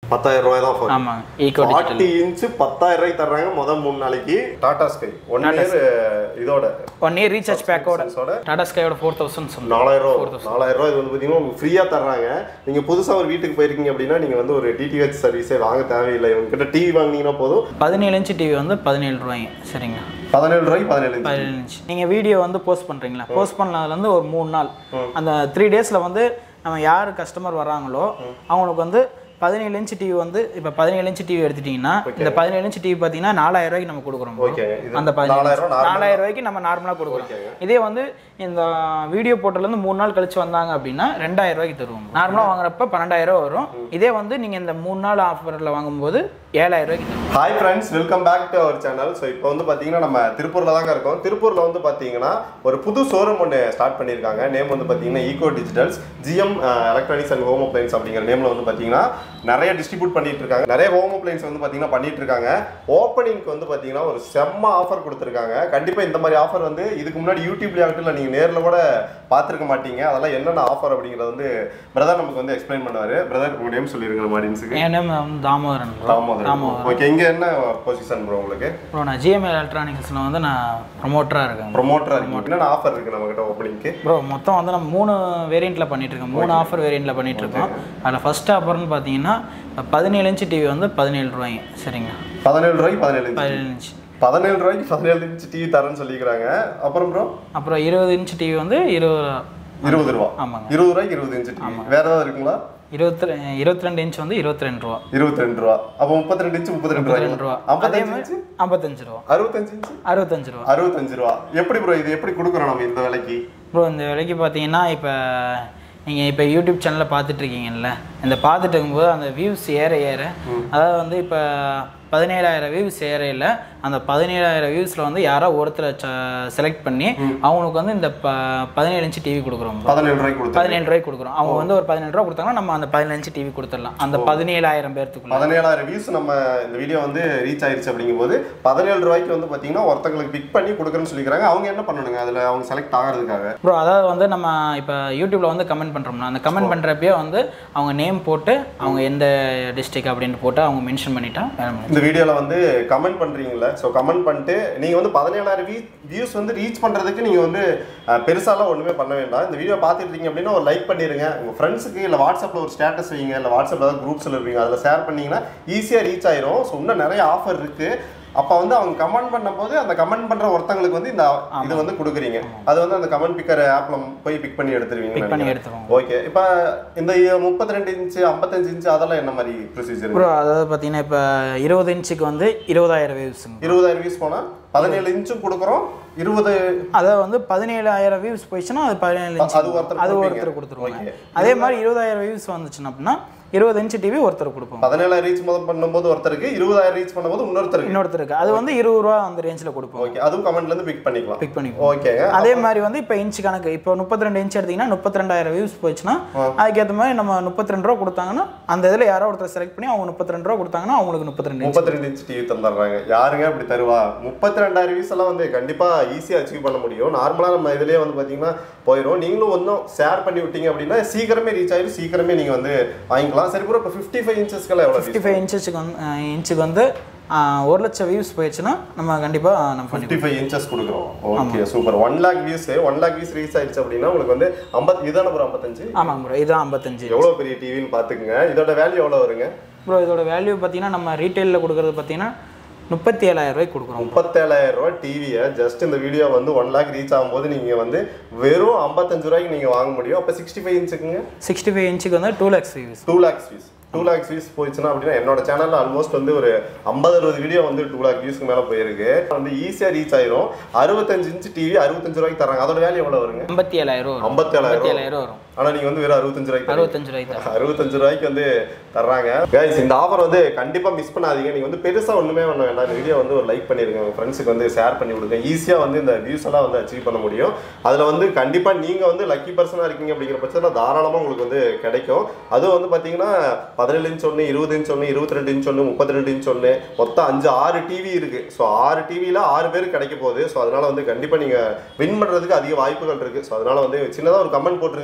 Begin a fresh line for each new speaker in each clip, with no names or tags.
பத்தாயிரம் ரூபாய் தான் ஃபோன்
ஆமாங்க ஈகோ டிஜிட்டல்
ஃபார்ட்டி இன்ச் பத்தாயிரம் ரூபாய்க்கு தர்றாங்க முதல் மூணு நாளைக்கு டாடா ஸ்கை ஒன் இயர் இதோட
ஒன் இயர் ரீசார்ஜ் பேக்கோட
Subscriptions-ஓட
டாடா ஸ்கையோட ஃபோர் தௌசண்ட் சொன்னோம்
நாலாயிரம் ரூபா நாலாயிரம் ரூபாய் இது வந்து பார்த்தீங்கன்னா உங்களுக்கு ஃப்ரீயாக தர்றாங்க நீங்கள் புதுசாக ஒரு வீட்டுக்கு போயிருக்கீங்க அப்படின்னா நீங்கள் வந்து ஒரு டிடிஹெச் சர்வீஸே வாங்க தேவையில்லை உங்ககிட்ட டிவி வாங்கினீங்கன்னா போதும்
பதினேழு இன்ச்சு டிவி வந்து பதினேழு ரூபாய்ங்க சரிங்களா
பதினேழு ரூபாய்க்கு பதினேழு inch.
பதினேழு இன்ச் நீங்கள் வீடியோ வந்து போஸ்ட் பண்ணுறீங்களா போஸ்ட் பண்ணதுலேருந்து ஒரு மூணு நாள் அந்த த்ரீ டேஸில் வந்து நம்ம யார் கஸ்டமர் வராங்களோ அவங்களுக்கு வந்து பதினேழு இன்ச் டிவி வந்து இப்போ பதினேழு இன்ச் டிவி எடுத்துட்டிங்கன்னா இந்த பதினேழு இன்ச் டிவி பார்த்தீங்கன்னா நாலாயிரம் ரூபாய்க்கு நம்ம கொடுக்குறோம் bro.
ஓகேங்க இது
அந்த
நாலாயிரம் ரூபா
பதினேழு நாலாயிரம் ரூபாய்க்கு நம்ம நார்மலாக கொடுக்குறோம் இதே வந்து இந்த வீடியோ போட்டோலேருந்து மூணு நாள் கழிச்சு வந்தாங்க அப்படின்னா ரெண்டாயிரம் ரூபாய்க்கு தருவோம் நார்மலாக வாங்குறப்ப பன்னெண்டாயிரம் ரூபா வரும் இதே வந்து நீங்கள் இந்த மூணு நாள் ஆஃபரில் வாங்கும்போது ஏழாயிரம் ரூபாய்க்கு தருவோம்
hi friends welcome back to our channel so இப்போ வந்து பார்த்தீங்கன்னா நம்ம திருப்பூரில் தாங்க இருக்கோம் திருப்பூரில் வந்து பார்த்தீங்கன்னா ஒரு புது ஷோரூம் ஒன்று ஸ்டார்ட் பண்ணியிருக்காங்க நேம் வந்து பார்த்தீங்கன்னா Eco Digitals GM electronics and home appliances அப்படிங்கிற நேமில் வந்து பார்த்தீங்கன்னா நிறைய டிஸ்ட்ரிபியூட் பண்ணிட்டு இருக்காங்க நிறைய ஹோம் அப்ளைன்ஸ் வந்து பார்த்தீங்கன்னா பண்ணிட்டு இருக்காங்க ஓப்பனிங்க்கு வந்து பார்த்தீங்கன்னா ஒரு செம்ம ஆஃபர் கொடுத்துருக்காங்க கண்டிப்பாக இந்த மாதிரி ஆஃபர் வந்து இதுக்கு முன்னாடி யூடியூப்ல ஆகட்டும் இல்லை நீங்கள் நேரில் கூட பார்த்துருக்க மாட்டீங்க அதெல்லாம் என்னென்ன ஆஃபர் அப்படிங்கிறத வந்து பிரதர் நமக்கு வந்து எக்ஸ்பிளைன் பண்ணுவார் பிரதர் உங்கள் நேம் சொல்லிருங்க மாடின்ஸுக்கு
என் நேம் வந்து தாமோதரன் bro.
தாமோதரன் ஓகே இங்க என்ன பொசிஷன் ப்ரோ உங்களுக்கு
ப்ரோ நான் ஜிஎம்ஏ எலக்ட்ரானிக்ஸில் வந்து நான் ப்ரொமோட்டராக இருக்கேன்
ப்ரொமோட்டரா இருக்கு என்னென்ன ஆஃபர் இருக்கு நம்ம கிட்ட ஓப்பனிங்க்கு
ப்ரோ மொத்தம் வந்து நம்ம மூணு வேரியண்ட்டில் பண்ணிட்டு இருக்கோம் மூணு ஆஃபர் வேரியண்ட்டில் பண்ணிட்டு இருக்கோம் அதில் ஃபர்ஸ்ட் ஆஃபர்னு பார்த்தீங்கன்னா பதினேழு இன்ச் டிவி வந்து பதினேழு ரூபாய்ங்க சரிங்களா
பதினேழு ரூபாய்க்கு பதினேழு இன்ச்
பதினேழு இன்ச்
பதினேழு ரூபாய்க்கு பதினேழு இன்ச் டிவி தரேன்னு சொல்லிக்கிறாங்க அப்புறம் ப்ரோ
அப்புறம் இருபது இன்ச் டிவி வந்து இருபது
இருபது ரூபா
ஆமாங்க
இருபது ரூபாய்க்கு இருபது இன்ச் டிவி வேற ஏதாவது இருக்குங்களா
இருபத்தி இருபத்தி ரெண்டு இன்ச் வந்து இருபத்தி ரெண்டு ரூபா
இருபத்தி ரெண்டு ரூபா அப்போ முப்பத்தி ரெண்டு இன்ச் முப்பத்தி ரெண்டு
ரெண்டு ரூபா
ரூபாய்
அதே
ஐம்பத்தஞ்சு
மாதிரி
இன்ச்
ஐம்பத்தஞ்சு ரூபா
அறுபத்தஞ்சு இன்ச்
அறுபத்தஞ்சு ரூபா
அறுபத்தஞ்சு ரூபா எப்படி ப்ரோ இது எப்படி கொடுக்குறோம் நம்ம இந்த விலைக்கு
ப்ரோ இந்த விலைக்கு பார்த்தீங்கன்னா இப்போ நீங்கள் இப்போ யூடியூப் சேனலில் பார்த்துட்டு இருக்கீங்கல்ல இந்த பார்த்துட்டு இருக்கும்போது அந்த வியூஸ் ஏற ஏற அதாவது வந்து இப்போ பதினேழாயிரம் வியூஸ் ஏறையில் அந்த பதினேழாயிரம் வியூஸில் வந்து யாரோ ஒருத்தரை செலக்ட் பண்ணி அவங்களுக்கு வந்து இந்த ப பதினேழு இன்ச்சு டிவி கொடுக்குறோம் bro.
பதினேழு ரூபாய்க்கு கொடுத்து
பதினேழு ரூபாய்க்கு கொடுக்குறோம் அவங்க வந்து ஒரு பதினேழு ரூபா கொடுத்தாங்கன்னா நம்ம அந்த பதினேழு இன்ச்சு டிவி கொடுத்துடலாம் அந்த பதினேழாயிரம் பேர்த்துக்குள்ள
பதினேழாயிரம் வியூஸ் நம்ம இந்த வீடியோ வந்து ரீச் ஆயிருச்சு அப்படிங்கும்போது பதினேழு ரூபாய்க்கு வந்து பார்த்தீங்கன்னா ஒருத்தங்களுக்கு பிக் பண்ணி கொடுக்குறேன்னு சொல்லிக்கிறாங்க அவங்க என்ன பண்ணணுங்க அதில் அவங்க செலக்ட் ஆகிறதுக்காக
ப்ரோ அதாவது வந்து நம்ம இப்போ யூடியூப்ல வந்து கமெண்ட் பண்ணுறோம்னா அந்த கமெண்ட் பண்ணுறப்பயே வந்து அவங்க நேம் போட்டு அவங்க எந்த டிஸ்ட்ரிக்ட் அப்படின்னு போட்டு அவங்க மென்ஷன் பண்ணிட்டா வேலை முடிஞ்சுது.
இந்த வீடியோவில் வந்து கமெண்ட் பண்ணுறீங்களா ஸோ கமெண்ட் பண்ணிட்டு நீங்கள் வந்து பதினேழாயிரம் வியூ வியூஸ் வந்து ரீச் பண்ணுறதுக்கு நீங்கள் வந்து அஹ், பெருசாலாம் ஒன்றுமே பண்ண வேண்டாம் இந்த வீடியோ பார்த்துட்டு இருக்கீங்க அப்படின்னா ஒரு லைக் பண்ணிடுங்க உங்கள் ஃப்ரெண்ட்ஸுக்கு இல்லை வாட்ஸ்அப்பில் ஒரு ஸ்டேட்டஸ் வைங்க இல்லை வாட்ஸ்அப்பில் ஏதாவது குரூப்ஸில் இருப்பீங்க அதில் ஷேர் பண்ணீங்கன்னா ஈஸியாக ரீச் ஆயிரும் ஸோ இன்னும் நிறைய ஆஃபர் இருக்குது அப்போ வந்து அவங்க கமெண்ட் பண்ணும்போது அந்த கமெண்ட் பண்ணுற ஒருத்தங்களுக்கு வந்து இந்த இது வந்து கொடுக்குறீங்க அது வந்து அந்த கமெண்ட் பிக்கர் ஆப்பில் போய் பிக் பண்ணி எடுத்துருவீங்க
பிக் பண்ணி எடுத்துருவோம்
ஓகே இப்போ இந்த முப்பத்தி ரெண்டு இன்ச்சு ஐம்பத்தஞ்சு இன்ச்சு அதெல்லாம் என்ன மாதிரி ப்ரொசீஜர்
ப்ரோ அதாவது பார்த்தீங்கன்னா இப்போ இருபது இன்ச்சுக்கு வந்து இருபதாயிரம் வியூஸுங்க
இருபதாயிரம் வியூஸ் போனா பதினேழு இன்ச்சும் கொடுக்குறோம் இருபது
அதாவது வந்து பதினேழாயிரம் வியூஸ் போயிடுச்சுன்னா அது பதினேழு இன்ச்
அது ஒருத்தர்
அது
கொடுப்பீங்க.
ஒருத்தர் கொடுத்துருவாங்க
Okay.
அதே மாதிரி இருபதாயிரம் வியூஸ் வந்துச்சுன்னா அப்படின்னா இருபது இன்ச் டிவி ஒருத்தர் கொடுப்போம்
பதினேழாயிரம் ரீச் முதல் பண்ணும்போது ஒருத்தருக்கு இருபதாயிரம் ரீச் பண்ணும்போது இன்னொருத்தருக்கு
இன்னொருத்தருக்கு அது வந்து இருபது ரூபா அந்த ரேஞ்சில் கொடுப்போம்
ஓகே அதுவும் கமெண்ட்ல இருந்து பிக் பண்ணிக்கலாம்
பிக் பண்ணிக்குவோம்
ஓகேங்க
அதே மாதிரி வந்து இப்போ இன்ச் கணக்கு இப்போ முப்பத்தி ரெண்டு இன்ச் எடுத்தீங்கன்னா முப்பத்தி ரெண்டாயிரம் வியூஸ் போச்சுன்னா அதுக்கேற்ற மாதிரி நம்ம முப்பத்தி ரெண்டு ரூபா கொடுத்தாங்கன்னா அந்த இதில் யாரோ ஒருத்தர் செலக்ட் பண்ணி அவங்க முப்பத்தி ரெண்டு ரூபா கொடுத்தாங்கன்னா அவங்களுக்கு முப்பத்தி ரெண்டு
முப்பத்தி ரெண்டு இன்ச் டிவி தந்துடுறாங்க யாருங்க அப்படி தருவா முப்பத்தி ரெண்டாயிரம் வியூஸ் எல்லாம் வந்து கண்டிப்பா ஈஸியா அச்சீவ் பண்ண முடியும் நார்மலா நம்ம இதுலயே வந்து பாத்தீங்கன்னா போயிடும் நீங்களும் ஒன்றும் ஷேர் பண்ணி விட்டீங்க அப்படின்னா சீக்கிரமே ரீச் ஆயிடும் சீக்கிரமே நீங்க வந்து வாங்கிக்கலாம் சரி ப்ரோ இப்போ ஃபிஃப்டி ஃபைவ் இன்ச்சஸ்க்கெல்லாம் எவ்வளோ
ஃபிஃப்டி ஃபைவ் இன்ச்சுக்கு வந்து இன்ச்சுக்கு வந்து ஆஹ், ஒரு லட்சம் வியூஸ் போயிடுச்சுன்னா நம்ம கண்டிப்பாக நம்ம பண்ணி
ஃபிஃப்டி ஃபைவ் இன்ச்சஸ் கொடுக்குறோம் okay super one lakh views one lakh views reach ஆயிடுச்சு அப்படின்னா உங்களுக்கு வந்து ஐம்பது இதான ஒரு ஐம்பத்தஞ்சு
ஆமாங்க ப்ரோ இதுதான் ஐம்பத்தஞ்சு
எவ்வளோ பெரிய டிவின்னு பார்த்துக்குங்க இதோட வேல்யூ எவ்வளோ வருங்க
ப்ரோ இதோட வேல்யூ பார்த்தீங்கன்னா நம்ம ரீட்டைலில் கொடுக்குறது பார்த்தீங்கன்னா முப்பத்தி ஏழாயிரம் ரூபாய்க்கு கொடுக்குறோம்
முப்பத்தேழாயிரம் ரூபாய் டிவியை ஜஸ்ட் இந்த வீடியோ வந்து ஒன் லேக் ரீச் ஆகும்போது நீங்கள் வந்து வெறும் ஐம்பத்தஞ்சு ரூபாய்க்கு நீங்கள் வாங்க முடியும் அப்போ சிக்ஸ்டி ஃபைவ் இன்ச்சுக்குங்க
சிக்ஸ்டி ஃபைவ் இன்ச்சுக்கு வந்து two lakhs views
two lakhs views two lakhs views போயிடுச்சுன்னா அப்படின்னா என்னோட சேனலில் ஆல்மோஸ்ட் வந்து ஒரு ஐம்பது அறுபது வீடியோ வந்து டூ லேக் வியூஸ்க்கு மேலே போயிருக்கு வந்து ஈஸியாக ரீச் ஆயிரும் அறுபத்தஞ்சு இன்ச் டிவி அறுபத்தஞ்சு ரூபாய்க்கு தராங்க அதோட வேல்யூ எவ்வளோ வருங்க
ஐம்பத்தி ஏழாயிரம் வரும்
ஐம்பத்தேழாயிரம்
ஐம்பத்தி ஏழாயிரம் வரும்
ஆனால் நீங்கள் வந்து வெறும் அறுபத்தஞ்சு ரூபாய்க்கு தரீங்க.
அறுபத்தஞ்சு ரூபாய்க்கு தான்
அறுபத்தஞ்சு ரூபாய்க்கு வந்து தர்றாங்க கைஸ் இந்த ஆஃபர் வந்து கண்டிப்பா மிஸ் பண்ணாதீங்க நீங்க வந்து பெருசா ஒண்ணுமே பண்ண வேண்டாம் இந்த வீடியோ வந்து ஒரு லைக் பண்ணிருங்க உங்க ஃப்ரெண்ட்ஸுக்கு வந்து ஷேர் பண்ணி விடுங்க ஈஸியா வந்து இந்த வியூஸ் எல்லாம் வந்து அச்சீவ் பண்ண முடியும் அதுல வந்து கண்டிப்பா நீங்க வந்து லக்கி பர்சனா இருக்கீங்க அப்படிங்கிற பட்சத்துல தாராளமா உங்களுக்கு வந்து கிடைக்கும் அதுவும் வந்து பாத்தீங்கன்னா பதினேழு இன்ச் ஒன்று இருபது இன்ச் ஒன்று இருபத்தி ரெண்டு இன்ச் ஒன்று முப்பத்தி ரெண்டு இன்ச் ஒன்று மொத்தம் அஞ்சு ஆறு டிவி இருக்கு ஸோ ஆறு டிவியில் ஆறு பேருக்கு கிடைக்க போகுது ஸோ அதனால வந்து கண்டிப்பா நீங்க வின் பண்றதுக்கு அதிக வாய்ப்புகள் இருக்கு ஸோ அதனால வந்து சின்னதா ஒரு கமெண்ட் போட்டுருங்க ஷேர்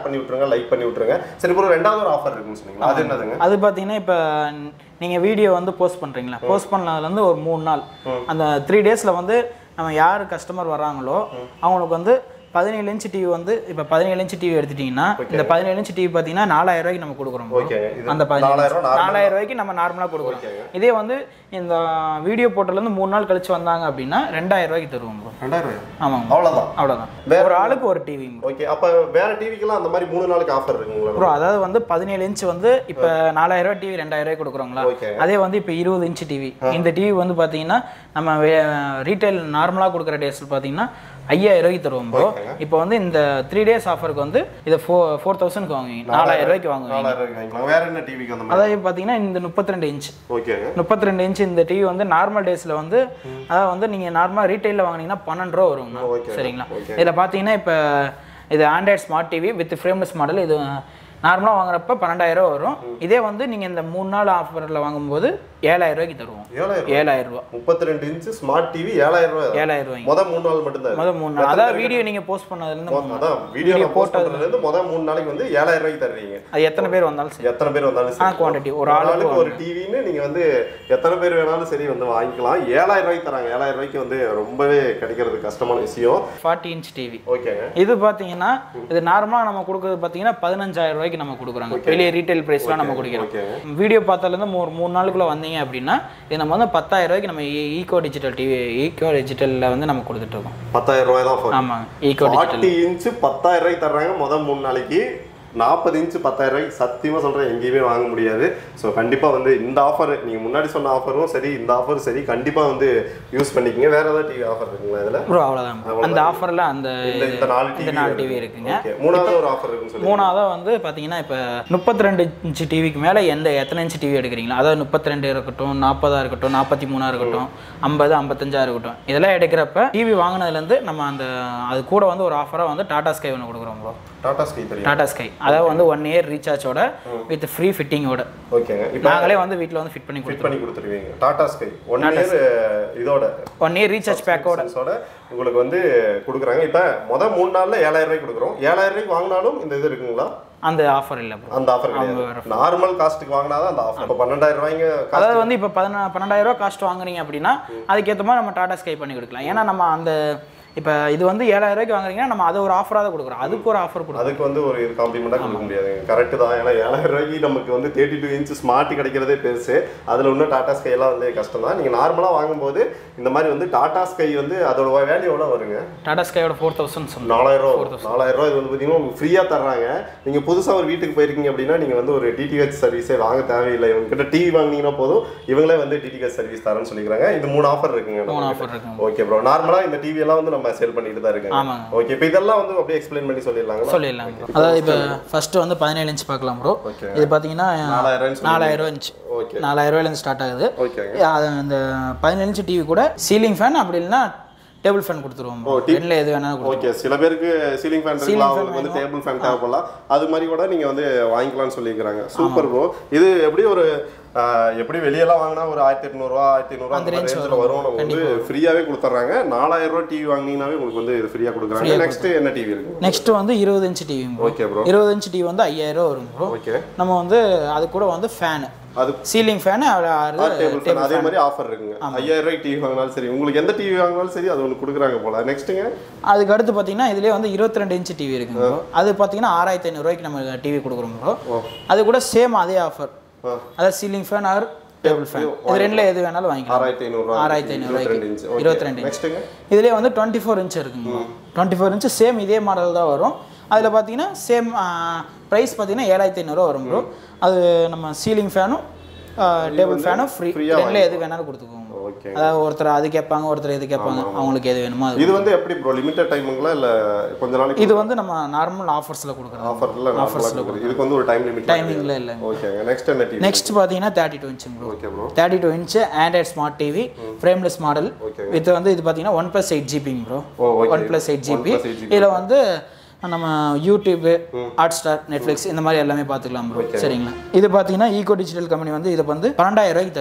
பண்ணி விட்டுருங்க லைக் பண்ணி விட்டுருங்க சரி ப்ரோ ரெண்டாவது ஒரு ஆஃபர் இருக்குன்னு சொன்னீங்களா அது என்னதுங்க
அது பார்த்தீங்கன்னா இப்போ நீங்கள் வீடியோ வந்து போஸ்ட் பண்ணுறீங்களா போஸ்ட் பண்ணதுலேருந்து ஒரு மூணு நாள் அந்த த்ரீ டேஸில் வந்து நம்ம யார் கஸ்டமர் வராங்களோ அவங்களுக்கு வந்து பதினேழு இன்ச் டிவி வந்து இப்போ பதினேழு இன்ச் டிவி எடுத்துட்டிங்கன்னா இந்த பதினேழு இன்ச் டிவி பார்த்தீங்கன்னா நாலாயிரம் ரூபாய்க்கு நம்ம கொடுக்குறோம் bro.
ஓகேங்க இது
அந்த
நாலாயிரம் ரூபா normal.
நாலாயிரம் ரூபாய்க்கு நம்ம நார்மலாக கொடுக்குறோம் இதே வந்து இந்த வீடியோ போட்டோலேருந்து மூணு நாள் கழிச்சு வந்தாங்க அப்படின்னா ரெண்டாயிரம் ரூபாய்க்கு தருவோம் ப்ரோ
ரெண்டாயிரம் ரூபாய்
ஆமாங்க
அவ்வளோதான்
அவ்வளோதான் ஒரு ஆளுக்கு ஒரு டிவி
ஓகே அப்ப வேற டிவிக்கெல்லாம் அந்த மாதிரி மூணு நாளுக்கு ஆஃபர் இருக்குங்களா
ப்ரோ அதாவது வந்து பதினேழு இன்ச் வந்து இப்போ நாலாயிரம் ரூபாய் டிவி ரெண்டாயிரம் ரூபாய் கொடுக்குறோங்களா
Okay.
அதே வந்து இப்போ இருபது இன்ச் டிவி இந்த டிவி வந்து பார்த்தீங்கன்னா நம்ம ரீட்டைல் நார்மலாக கொடுக்குற டேஸில் பார்த்தீங்கன்னா ஐயாயிரம் ரூபாய்க்கு தருவோம் ப்ரோ இப்போ வந்து இந்த த்ரீ டேஸ் ஆஃபருக்கு வந்து இதை ஃபோ ஃபோர் தௌசண்ட்க்கு வாங்குவீங்க நாலாயிரம் ரூபாய்க்கு வாங்குவீங்க
நாலாயிரம் ரூபாய்க்கு வாங்கிக்கலாம் வேற என்ன டிவிக்கு அந்த மாதிரி
அதாவது பார்த்தீங்கன்னா இந்த முப்பத்தி ரெண்டு இன்ச்
ஓகேங்க
முப்பத்தி ரெண்டு இன்ச் இந்த டிவி வந்து நார்மல் டேஸில் வந்து அதாவது வந்து நீங்கள் நார்மலாக ரீட்டைலில் வாங்குனீங்கன்னா பன்னெண்டு ரூபா வருங்கண்ணா
Okay.
சரிங்களா
Okay.
இதில் பார்த்தீங்கன்னா இப்போ இது Android smart TV with frameless model இது நார்மலாக வாங்குறப்ப பன்னெண்டாயிரம் ரூபா வரும் இதே வந்து நீங்கள் இந்த மூணு நாள் ஆஃபரில் வாங்கும்போது ஏழாயிரம் ரூபாய்க்கு தருவோம்
ஏழாயிரம்
ஏழாயிரம் ரூபா
முப்பத்தி ரெண்டு இன்ச்சு ஸ்மார்ட் டிவி ஏழாயிரம் ரூபாய்
ஏழாயிரம் ரூபாய்க்கு
மொதல் மூணு நாள் மட்டும்தான் இது.
முதல் மூணு நாள் அதாவது வீடியோ நீங்கள் போஸ்ட் பண்ணதுலேருந்து மூணு நாள்.
அதான் வீடியோ போஸ்ட் பண்றதுல இருந்து மொதல் மூணு நாளைக்கு வந்து ஏழாயிரம் ரூபாய்க்கு தர்றீங்க
அது எத்தனை பேர் வந்தாலும் சரி
எத்தனை பேர் வந்தாலும்
ஆ
சரி
குவான்டிட்டி ஒரு ஆளுக்கு
ஆளுக்கு ஒரு டிவின்னு நீங்க வந்து எத்தனை பேர் வேணாலும் சரி வந்து வாங்கிக்கலாம் ஏழாயிரம் ரூபாய்க்கு தராங்க ஏழாயிரம் ரூபாய்க்கு வந்து ரொம்பவே கிடைக்கிறது கஷ்டமான விஷயம்
ஃபார்ட்டி இன்ச் டிவி
ஓகேங்க
இது பார்த்தீங்கன்னா இது நார்மலாக நம்ம கொடுக்குறது பார்த்தீங்கன்னா பதினஞ்சாயிரம் ரூபாய்க்கு நம்ம கொடுக்குறாங்க வெளியே ரீட்டைல் ப்ரைஸ்லாம் நம்ம கொடுக்கிறோம்
ஓகே
வீடியோ பார்த்தாலேருந்து ஒரு மூணு நாளுக்குள்ள வந்தீங்க அப்படின்னா இது நம்ம வந்து பத்தாயிரம் ரூபாய்க்கு நம்ம ஈகோ டிஜிட்டல் டிவி ஈகோ டிஜிட்டலில் வந்து நம்ம கொடுத்துட்ருக்கோம்
பத்தாயிரம் ரூபாய் தான்
ஆமாங்க ஈகோ டிஜிட்டல்
ஃபார்ட்டி இன்ச்சு பத்தாயிரம் ரூபாய்க்கு தர்றாங்க முதல் மூணு நாளைக்கு நாற்பது இன்ச்சு பத்தாயிரம் ரூபாய்க்கு சத்தியமாக சொல்கிறேன் எங்கேயுமே வாங்க முடியாது ஸோ கண்டிப்பாக வந்து இந்த ஆஃபர் நீங்கள் முன்னாடி சொன்ன ஆஃபரும் சரி இந்த ஆஃபரும் சரி கண்டிப்பாக வந்து யூஸ் பண்ணிக்கங்க வேற ஏதாவது டிவி ஆஃபர் இருக்குங்களா இதில்
ப்ரோ அவ்வளோதான் அந்த ஆஃபரில் அந்த
இந்த இந்த நாலு
இந்த
டிவி
நாலு டிவி இருக்குங்க
ஓகே மூணாவது ஒரு ஆஃபர் இருக்குன்னு சொல்லி
மூணாவதாக வந்து பார்த்தீங்கன்னா இப்போ முப்பத்தி ரெண்டு இன்ச்சு டிவிக்கு மேலே எந்த எத்தனை இன்ச்சு டிவி எடுக்கிறீங்களா அதாவது முப்பத்தி ரெண்டு இருக்கட்டும் நாற்பதா இருக்கட்டும் நாற்பத்தி மூணா இருக்கட்டும் ஐம்பது ஐம்பத்தஞ்சா இருக்கட்டும் இதெல்லாம் எடுக்கிறப்ப டிவி வாங்கினதுலேருந்து நம்ம அந்த அது கூட வந்து ஒரு ஆஃபராக வந்து டாடா ஸ்கை ஒன்று கொடுக்குறோம் ப்ரோ
டாடா ஸ்கை தெரியும்
டாடா ஸ்கை அதாவது வந்து ஒன் இயர் ரீசார்ஜோட வித் ஃப்ரீ ஃபிட்டிங்கோட
ஓகேங்க இப்போ
நாங்களே வந்து வீட்டில் வந்து ஃபிட் பண்ணி
ஃபிட்
கொடுத்துருவோம்
பண்ணி கொடுத்துருவீங்க டாடா ஸ்கை ஒன் இயர் இதோட
ஒன் இயர் ரீசார்ஜ் பேக்கோட
subscriptions-ஓட உங்களுக்கு வந்து கொடுக்குறாங்க இப்போ மொதல் மூணு நாளில் ஏழாயிரம் ரூபாய்க்கு கொடுக்குறோம் ஏழாயிரம் ரூபாய்க்கு வாங்கினாலும் இந்த இது இருக்குங்களா
அந்த ஆஃபர் இல்லை ப்ரோ
அந்த ஆஃபர் கிடையாது நார்மல் காஸ்ட்டுக்கு வாங்கினாதான் அந்த ஆஃபர் இப்போ பன்னெண்டாயிரம் ரூபாய்ங்க cost-
அதாவது வந்து இப்போ பதினா பன்னெண்டாயிரம் ரூபா காஸ்ட் வாங்குறீங்க அப்படின்னா அதுக்கேற்ற மாதிரி நம்ம டாடா ஸ்கை பண்ணி கொடுக்கலாம் ஏன்னா நம்ம அந்த இப்போ இது வந்து ஏழாயிரம் ரூபாய்க்கு வாங்குறீங்கன்னா நம்ம அதை ஒரு ஆஃபராக தான் கொடுக்குறோம் அதுக்கு ஒரு ஆஃபர் கொடுக்குறோம்
அதுக்கு வந்து ஒரு இது காம்ப்ளிமெண்ட்டாக கொடுக்க முடியாது கரெக்ட் தான் ஏன்னா ஏழாயிரம் ரூபாய்க்கு நமக்கு வந்து தேர்ட்டி டூ இன்ச் ஸ்மார்ட் கிடைக்கிறதே பெருசு அதில் இன்னும் டாடா ஸ்கை எல்லாம் வந்து கஷ்டம் தான் நீங்கள் நார்மலாக வாங்கும்போது இந்த மாதிரி வந்து டாடா ஸ்கை வந்து அதோட வேல்யூ எவ்வளோ வருங்க
டாடா ஸ்கையோட ஃபோர் தௌசண்ட் சொன்னோம்
நாலாயிரம் ரூபா நாலாயிரம் ரூபா இது வந்து பார்த்தீங்கன்னா உங்களுக்கு ஃப்ரீயாக தர்றாங்க நீங்கள் புதுசாக ஒரு வீட்டுக்கு போயிருக்கீங்க அப்படின்னா நீங்கள் வந்து ஒரு டிடிஹெச் சர்வீஸே வாங்க தேவையில்லை இவங்க கிட்ட டிவி வாங்கினீங்கன்னா போதும் இவங்களே வந்து டிடிஹெச் சர்வீஸ் தரேன்னு சொல்லிக்கிறாங்க இது மூணு ஆஃபர் இருக்குங்க
மூணு
நம்ம
ஆஃபர் இருக்குங்க
ஓகே ப்ரோ நார்மலாக இந்த டிவி எல்லாம் வந்து நம்ம சேல் பண்ணிட்டு தான் இருக்காங்க
ஆமாங்க
ஓகே இப்போ இதெல்லாம் வந்து அப்படியே எக்ஸ்பிளைன் பண்ணி சொல்லிடலாங்களா
சொல்லிடலாம் bro. அதாவது இப்போ ஃபர்ஸ்ட் வந்து பதினேழு இன்ச் பார்க்கலாம் ப்ரோ
ஓகே
இது பார்த்தீங்கன்னா
நாலாயிரம்
நாலாயிரம் இன்ச்
ஓகே
நாலாயிரம் ரூபாயிலேருந்து ஸ்டார்ட் ஆகுது
ஓகேங்க
அது அந்த பதினேழு இன்ச் டிவி கூட சீலிங் ஃபேன் அப்படி இல்லைன்னா டேபிள் ஃபேன் கொடுத்துருவோம் bro. ரெண்டுல எது வேணாலும் கொடுத்துருவோம்
ஓகே சில பேருக்கு சீலிங் ஃபேன் இருக்கலாம் அவங்களுக்கு வந்து டேபிள் ஃபேன் தேவைப்படலாம் அது மாதிரி கூட நீங்க வந்து வாங்கிக்கலாம்னு சொல்லியிருக்கிறாங்க சூப்பர் ப்ரோ இது எப்படி ஒரு ஆஹ், எப்படி வெளியெல்லாம் வாங்கினா ஒரு ஆயிரத்தி எட்நூறுவா ஆயிரத்தி எட்நூறுவா அந்த ரேஞ்சில் வரும் நம்ம வந்து ஃப்ரீயாவே கொடுத்துட்றாங்க நாலாயிரம் ரூபா டிவி வாங்கினீங்கனாவே உங்களுக்கு வந்து இது ஃப்ரீயா கொடுக்குறாங்க நெக்ஸ்ட் என்ன டிவி இருக்கு
நெக்ஸ்ட் வந்து இருபது inch TV bro
okay bro
இருபது இன்ச் டிவி வந்து ஐயாயிரம் ரூபா வரும் ப்ரோ
ஓகே
நம்ம வந்து அது கூட வந்து ஃபேனு
அது
சீலிங் ஃபேனு
டேபிள் ஃபேன் அதே மாதிரி ஆஃபர் இருக்குங்க ஐயாயிரம் ரூபாய்க்கு டிவி வாங்கினாலும் சரி உங்களுக்கு எந்த டிவி வாங்கினாலும் சரி அது ஒன்று கொடுக்குறாங்க போல நெக்ஸ்ட்டுங்க
அதுக்கு அடுத்து பார்த்தீங்கன்னா இதுலேயே வந்து இருபத்தி ரெண்டு இன்ச் டிவி இருக்குங்க ப்ரோ அது பார்த்தீங்கன்னா ஆறாயிரத்தி ஐநூறுரூவாய்க்கு நம்ம டிவி கொடுக்குறோம் ப்ரோ
ஓ
அது கூட சேம் அதே ஆஃபர்
ஆ.
அதாவது ceiling fan or table fan இது ரெண்டுல எது வேணாலும் வாங்கிக்கலாம்
ஆறாயிரத்தி ஐநூறுரூவா
ஆறாயிரத்தி ஐநூறுரூவாய்க்கு
ரெண்டு இன்ச்
இருபத்தி ரெண்டு இன்ச்
நெக்ஸ்ட்டுங்க
இதுலேயே வந்து டுவெண்ட்டி ஃபோர் இன்ச் இருக்குங்க டுவெண்ட்டி ஃபோர் இன்ச் சேம் இதே மாடல் தான் வரும் அதில் பார்த்தீங்கன்னா சேம் ப்ரைஸ் பார்த்தீங்கன்னா ஏழாயிரத்தி ஐநூறுரூவா வரும் ப்ரோ அது நம்ம சீலிங் ஃபேனும் டேபிள் ஃபேனும் ஃப்ரீ
free-ஆ
ரெண்டுல எது வேணாலும் கொடுத்துக்குவோம்
ஓகே
அதாவது ஒருத்தர் அது கேட்பாங்க ஒருத்தர் இது கேட்பாங்க அவங்களுக்கு எது வேணுமோ அது
இது வந்து எப்படி ப்ரோ லிமிட்டட் டைமுங்களா இல்ல கொஞ்ச நாளைக்கு
இது வந்து நம்ம நார்மல் ஆஃபர்ஸில் கொடுக்குறோம்
ஆஃபர்ல ஆஃபர்ஸ்ல இதுக்கு வந்து ஒரு டைம் லிமிட்
டைமிங்கில் இல்லை
ஓகேங்க நெக்ஸ்ட் என்ன டிவி
நெக்ஸ்ட் பார்த்தீங்கன்னா தேர்ட்டி டூ இன்ச்சுங்க bro
okay bro
thirty two inch Android smart TV frameless model
Okay.
With வந்து இது பார்த்தீங்கன்னா ஒன் ப்ளஸ் எயிட் ஜிபிங்க bro
oh okay
one plus eight GB
8 GB.
இதில் வந்து நம்ம யூடியூப்பு ஹாட் ஸ்டார் நெட்ஃப்ளிக்ஸ் இந்த மாதிரி எல்லாமே பார்த்துக்கலாம் ப்ரோ சரிங்களா இது பார்த்தீங்கன்னா ஈகோ டிஜிட்டல் கம்பெனி வந்து இதை வந்து பன்னெண்டாயிரம் ரூபாய்க்கு தருதுங்க ப்ரோ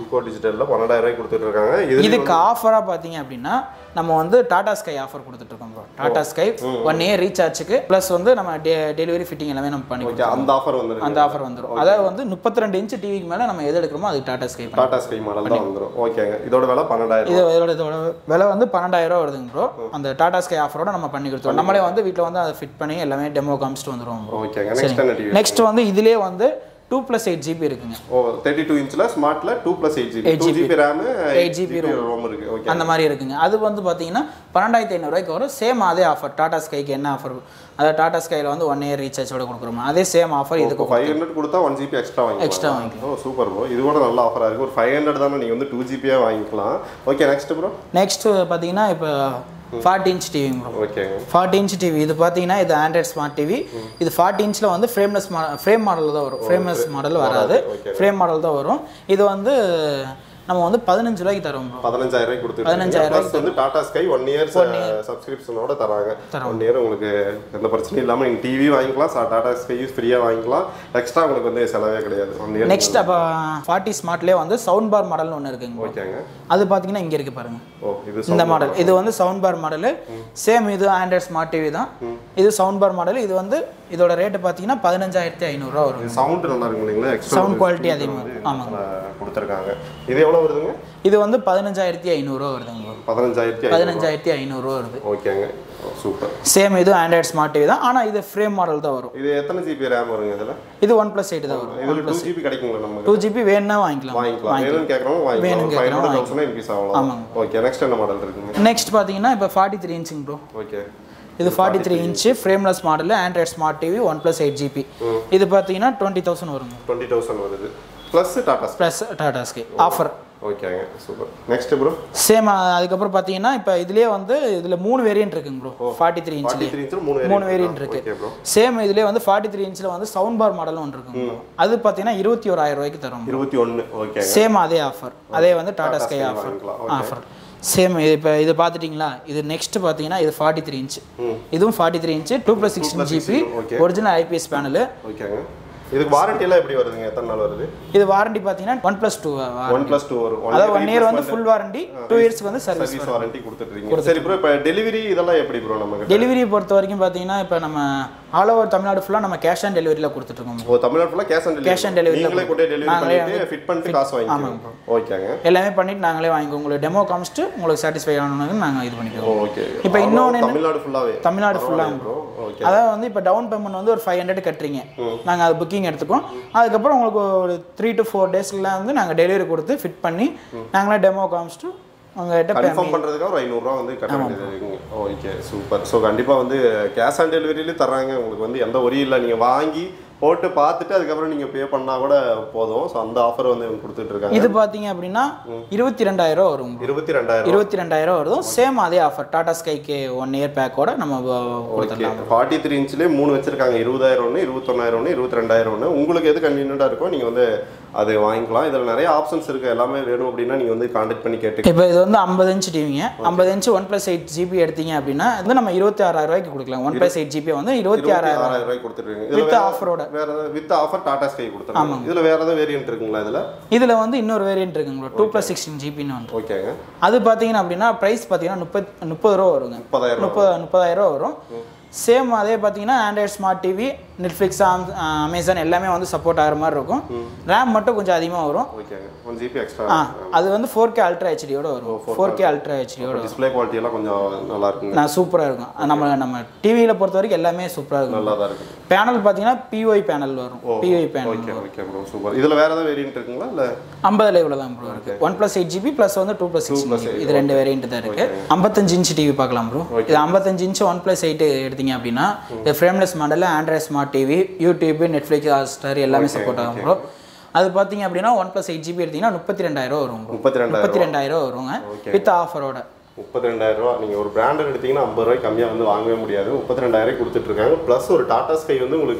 ஈகோ டிஜிட்டல்ல பன்னெண்டாயிரம் ரூபாய்க்கு கொடுத்துட்டு இருக்காங்க இது
இதுக்கு ஆஃபராக பார்த்தீங்க அப்படின்னா நம்ம வந்து டாடா ஸ்கை ஆஃபர் கொடுத்துட்ருக்கோம் bro Tata Sky one year ரீசார்ஜுக்கு ப்ளஸ் வந்து நம்ம டெலிவரி ஃபிட்டிங் எல்லாமே நம்ம பண்ணி
ஓகே அந்த ஆஃபர் வந்து
அந்த ஆஃபர் வந்துடும் அதாவது வந்து முப்பத்தி ரெண்டு இன்ச் டிவிக்கு மேலே நம்ம எது எடுக்கிறோமோ அது டாடா ஸ்கை பண்ணி
டாடா ஸ்கை மாடல் தான் வந்துரும் ஓகேங்க இதோட விலை பன்னெண்டாயிரம்
இது இதோட இதோட விலை வந்து பன்னெண்டாயிரம் ரூபா வருதுங்க ப்ரோ அந்த டாடா ஸ்கை ஆஃபரோட நம்ம பண்ணி கொடுத்துருவோம் நம்மளே வந்து வீட்டில் வந்து அதை ஃபிட் பண்ணி எல்லாமே டெமோ காமிச்சிட்டு வந்துருவோம் ப்ரோ
ஓகேங்க நெக்ஸ்ட் என்ன டிவி
நெக்ஸ்ட் வந்து இதுலேயே வந்து டூ ப்ளஸ் எயிட் ஜிபி இருக்குங்க
ஓ தேர்ட்டி டூ இன்ச்சில் ஸ்மார்ட்ல two plus eight GB two GB RAM eight GB ROM இருக்கு ஓகே
அந்த மாதிரி இருக்குங்க அது வந்து பார்த்தீங்கன்னா பன்னெண்டாயிரத்தி ஐநூறுரூவாய்க்கு வரும் சேம் அதே ஆஃபர் டாடா ஸ்கைக்கு என்ன ஆஃபர் அதாவது டாடா ஸ்கையில் வந்து ஒன் இயர் ரீசார்ஜோட கொடுக்குறோம் அதே சேம் ஆஃபர் இதுக்கு
ஃபைவ் ஹண்ட்ரட் கொடுத்தா ஒன் ஜிபி எக்ஸ்ட்ரா வாங்கிக்கலாம்
எக்ஸ்ட்ரா வாங்கிக்கலாம்
ஓ சூப்பர் ப்ரோ இது கூட நல்ல ஆஃபராக இருக்குது ஒரு ஃபைவ் ஹண்ட்ரட் தானே நீங்கள் வந்து டூ ஜிபியாக வாங்கிக்கலாம் ஓகே நெக்ஸ்ட் ப்ரோ
நெக்ஸ்ட் பார்த்தீங்கன்னா இப்போ ஃபார்ட்டி இன்ச் டிவிங்க ப்ரோ
ஓகேங்க
ஃபார்ட்டி இன்ச் டிவி இது பார்த்தீங்கன்னா இது ஆண்ட்ராய்ட் ஸ்மார்ட் டிவி இது ஃபார்ட்டி இன்ச்சில் வந்து ஃப்ரேம்லெஸ் மா ஃப்ரேம் மாடல் தான் வரும் ஃப்ரேம்லெஸ் மாடல் வராது
okay.
ஃப்ரேம் மாடல் தான் வரும் இது வந்து நம்ம வந்து பதினஞ்சு ரூபாய்க்கு தரோம் ப்ரோ
பதினஞ்சாயிரம் ரூபாய்க்கு கொடுத்துருக்காங்க
பதினஞ்சாயிரம்
ப்ளஸ் வந்து டாடா ஸ்கை ஒன் இயர் சப்ஸ்கிரிப்ஷனோட தராங்க ஒன் இயர் உங்களுக்கு எந்த பிரச்சனையும் இல்லாமல் நீங்கள் டிவி வாங்கிக்கலாம் டாடா ஸ்கை ஃப்ரீயாக வாங்கிக்கலாம் எக்ஸ்ட்ரா உங்களுக்கு வந்து செலவே கிடையாது ஒன் இயர்
நெக்ஸ்ட் அப்போ ஃபார்ட்டி ஸ்மார்ட்லேயே வந்து சவுண்ட் பார் மாடல்னு ஒன்று இருக்குங்க bro.
ஓகேங்க
அது பார்த்தீங்கன்னா இங்கே இருக்கு பாருங்க
ஓ இது
இந்த மாடல் இது வந்து சவுண்ட் பார் மாடலு சேம் இது ஆண்ட்ராய்ட் ஸ்மார்ட் டிவி தான் இது சவுண்ட் பார் மாடல் இது வந்து இதோட ரேட்டு பார்த்தீங்கன்னா பதினஞ்சாயிரத்தி ஐநூறுரூவா வரும்
சவுண்ட் நல்லா இருக்கும் இல்லைங்களா எக்ஸ்ட்ரா
சவுண்ட் குவாலிட்டி அதிகமாக இருக்கும் ஆமாங்க
கொடுத்துருக்காங்க இது எவ்வளோ வருதுங்க
இது வந்து பதினஞ்சாயிரத்தி ஐநூறுரூவா வருதுங்க bro.
பதினஞ்சாயிரத்தி
பதினஞ்சாயிரத்தி ஐநூறுரூவா வருது
ஓகேங்க சூப்பர்
சேம் இது ஆண்ட்ராய்ட் ஸ்மார்ட் டிவி தான் ஆனால் இது ஃப்ரேம் மாடல் தான் வரும்
இது எத்தனை ஜிபி ரேம் வருங்க இதில்
இது ஒன் ப்ளஸ் எயிட் தான் வரும்
இதில் டூ ஜிபி கிடைக்குங்களா நமக்கு
டூ ஜிபி வேணும்னா வாங்கிக்கலாம்
வாங்கிக்கலாம் வேணும்னு கேட்குறோம் வாங்கிக்கலாம் ஃபைவ் ஹண்ட்ரட் தௌசண்ட் இன்க்ரீஸ் ஆகலாம்
ஆமாங்க.
ஓகே நெக்ஸ்ட் என்ன மாடல் இருக்குங்க
நெக்ஸ்ட் பார்த்தீங்கன்னா இப்போ ஃபார்ட்டி த்ரீ இன்ச்சுங்க ப்ரோ
ஓகே
இது forty three inch frameless model Android smart TV one plus eight GB இது பார்த்தீங்கன்னா டுவெண்ட்டி தௌசண்ட் வருங்க
டுவெண்ட்டி தௌசண்ட் வருது plus Tata
plus Tata Sky offer
ஓகேங்க சூப்பர் நெக்ஸ்ட் ப்ரோ
சேம் அதுக்கப்புறம் பார்த்தீங்கன்னா இப்போ இதுலேயே வந்து இதில் மூணு வேரியன்ட் இருக்குங்க ப்ரோ ஃபார்ட்டி த்ரீ
ஃபார்ட்டி
இன்ச்லேயே
த்ரீ இன்ச்சில் மூணு
மூணு வேரியன்ட் இருக்கு
ஓகே ப்ரோ
சேம் இதுலேயே வந்து ஃபார்ட்டி த்ரீ இன்ச்சில் வந்து சவுண்ட் பார் மாடல் ஒன்று இருக்குங்க bro. அது பார்த்தீங்கன்னா இருபத்தி ஓராயிரம் ரூபாய்க்கு தரும்
இருபத்தி ஒன்று ஓகேங்க
சேம் அதே ஆஃபர் அதே வந்து டாடா ஸ்கை
Sky
ஆஃபர்
வாங்கிக்கலாம்,
ஆஃபர் சேம் இப்போ இது பார்த்துட்டிங்களா இது நெக்ஸ்ட் பார்த்தீங்கன்னா இது ஃபார்ட்டி த்ரீ இன்ச் இதுவும் forty three inch two plus sixteen GB
okay.
Original IPS panel
ஓகேங்க இதுக்கு வாரண்டி எல்லாம் எப்படி வருதுங்க எத்தனை நாள் வருது
இது வாரண்டி பார்த்தீங்கன்னா one plus two
one plus two வரும்
அதாவது ஒன் இயர் வந்து ஃபுல் வாரண்டி டூ இயர்ஸ்க்கு வந்து சர்வீஸ்
சர்வீஸ் வாரண்டி கொடுத்துட்ருக்கீங்க சரி ப்ரோ இப்போ டெலிவரி இதெல்லாம் எப்படி ப்ரோ நமக்கு
டெலிவரி பொறுத்த வரைக்கும் பார்த்தீங்கன்னா இப்போ நம்ம ஆல் ஓவர் தமிழ்நாடு ஃபுல்லாக நம்ம கேஷ் ஆன் டெலிவரியில் கொடுத்துட்ருக்கோம்
ஓ தமிழ்நாடு ஃபுல்லாக cash on
Cash on delivery
நீங்களே
தான்
கொண்டு டெலிவரி
நாங்களே
பண்ணிட்டு ஃபிட் பண்ணிட்டு காசு வாங்கிக்கோங்க ஓகேங்க
எல்லாமே பண்ணிட்டு நாங்களே வாங்கிக்கோ உங்களுக்கு டெமோ காமிச்சிட்டு உங்களுக்கு சாட்டிஸ்ஃபை ஆனது நாங்கள் இது பண்ணிக்கிறோம்
ஓகே
இப்போ இன்னொன்னு என்ன-
தமிழ்நாடு ஃபுல்லாவே
தமிழ்நாடு ஃபுல்லாக
ப்ரோ ஓகே
அதாவது வந்து இப்போ டவுன் பேமெண்ட் வந்து ஒரு ஃபைவ் ஹண்ட்ரட் கட்டுறீங்க நாங்கள் அது புக்கிங் எடுத்துக்கோம் அதுக்கப்புறம் உங்களுக்கு ஒரு த்ரீ டு ஃபோர் டேஸ்க்குலாம் வந்து நாங்கள் டெலிவரி கொடுத்து ஃபிட் பண்ணி நாங்களே டெமோ காமிச்சிட்டு உங்கள்கிட்ட
கன்ஃபார்ம் பண்ணுறதுக்காக ஒரு ஐநூறுரூவா வந்து கட்ட வேண்டியது இருக்குங்க ஓகே சூப்பர் ஸோ கண்டிப்பாக வந்து கேஷ் ஆன் டெலிவரியிலே தர்றாங்க உங்களுக்கு வந்து எந்த ஒரியும் இல்லை நீங்கள் வாங்கி போட்டு பார்த்துட்டு அதுக்கப்புறம் நீங்கள் பே பண்ணால் கூட போதும் ஸோ அந்த ஆஃபர் வந்து இவங்க கொடுத்துட்டு இருக்காங்க
இது பார்த்தீங்க அப்படின்னா இருபத்தி ரெண்டாயிரம் வரும்
இருபத்தி ரெண்டாயிரம்
இருபத்தி ரெண்டாயிரம் வரும் சேம் அதே ஆஃபர் டாடா ஸ்கைக்கு ஒன் இயர் பேக்கோட நம்ம வ- கொடுத்துடலாம்
ஃபார்ட்டி த்ரீ இன்ச்லேயே மூணு வச்சிருக்காங்க இருபதாயிரம் ஒன்று இருபத்தொன்னாயிரம் ஒன்று இருபத்தி ரெண்டாயிரம் ஒன்று உங்களுக்கு எது கன்வீனியண்டாக இருக்கோ நீங்கள் வந்து அது வாங்கிக்கலாம் இதில் நிறைய ஆப்ஷன்ஸ் இருக்குது எல்லாமே வேணும் அப்படின்னா நீங்கள் வந்து காண்டாக்ட் பண்ணி கேட்டு
இப்போ இது வந்து ஐம்பது இன்ச் டிவிங்க ஐம்பது inch one plus eight GB எடுத்தீங்க அப்படின்னா இது நம்ம இருபத்தி ஆறாயிரம் ரூபாய்க்கு கொடுக்கலாம் ஒன் ப்ளஸ் எயிட் ஜிபி வந்து இருபத்தி ஆறாயிரம்
ஆறாயிரம் ரூபாய் கொடுத்துருக்கீங்க
வித்
இதில்
ஆஃபரோட
வேற வித் ஆஃபர் டாடா ஸ்கை கொடுத்துருக்காங்க இதில் வேற ஏதாவது வேரியன்ட் இருக்குங்களா இதில்
இதில் வந்து இன்னொரு வேரியன்ட் இருக்குங்க டூ ப்ளஸ் சிக்ஸ்டீன் ஜிபின்னு வந்து
ஓகேங்க
அது பார்த்தீங்கன்னா அப்படின்னா ப்ரைஸ் பார்த்தீங்கன்னா முப்பத் முப்பது ரூபா வருங்க
முப்பதாயிரம் ரூபாய்
முப்பது முப்பதாயிரம் ரூபா வரும் சேம் அதே பார்த்தீங்கன்னா Android smart TV Netflix Amazon எல்லாமே வந்து சப்போர்ட் ஆகிற மாதிரி இருக்கும் ரேம் மட்டும் கொஞ்சம் அதிகமாக வரும்
ஓகேங்க ஒன் ஜிபி எக்ஸ்ட்ரா
ஆ அது வந்து ஃபோர் கே அல்ட்ரா ஹெச்டியோட வரும் ஃபோர் கே அல்ட்ரா ஹெச்டியோட வரும்
டிஸ்ப்ளே குவாலிட்டி எல்லாம் கொஞ்சம் நல்லா இருக்குங்க
நான் சூப்பராக இருக்கும் நம்ம நம்ம டிவியில் பொறுத்த வரைக்கும் எல்லாமே சூப்பராக இருக்கும்
நல்லா தான் இருக்கு
பேனல் பார்த்தீங்கன்னா பிஒய் பேனல் வரும் பிஒய் panel
okay okay bro super இதில் வேற ஏதாவது வேரியன்ட் இருக்குங்களா இல்லை
ஐம்பது லைவ்ல தான் ப்ரோ இருக்கு one plus eight GB plus வந்து டூ ப்ளஸ் சிக்ஸ் இது ரெண்டு வேரியன்ட் தான் இருக்கு ஐம்பத்தஞ்சு இன்ச் டிவி பார்க்கலாம் ப்ரோ இது ஐம்பத்தஞ்சு இன்ச் ஒன் ப்ளஸ் எயிட் எடுத்தீங்க அப்படின்னா இது ஃப்ரேம்லெஸ் மாடலில் Android smart TV YouTube Netflix Hotstar எல்லாமே சப்போர்ட் ஆகும் ப்ரோ அது பார்த்தீங்க அப்படின்னா ஒன் ப்ளஸ் எயிட் ஜிபி எடுத்தீங்கன்னா முப்பத்தி ரெண்டாயிரம் வரும் bro.
முப்பத்தி ரெண்டாயிரம்
முப்பத்தி ரெண்டாயிரம் வருங்க வித் ஆஃபரோட
முப்பத்தி ரெண்டாயிரம் ரூபா நீங்கள் ஒரு பிராண்டட் எடுத்தீங்கன்னா ஐம்பது ரூபாய் கம்மியாக வந்து வாங்கவே முடியாது முப்பத்தி ரெண்டாயிரம் கொடுத்துட்டு இருக்காங்க ப்ளஸ் ஒரு டாடா ஸ்கை வந்து உங்களுக்கு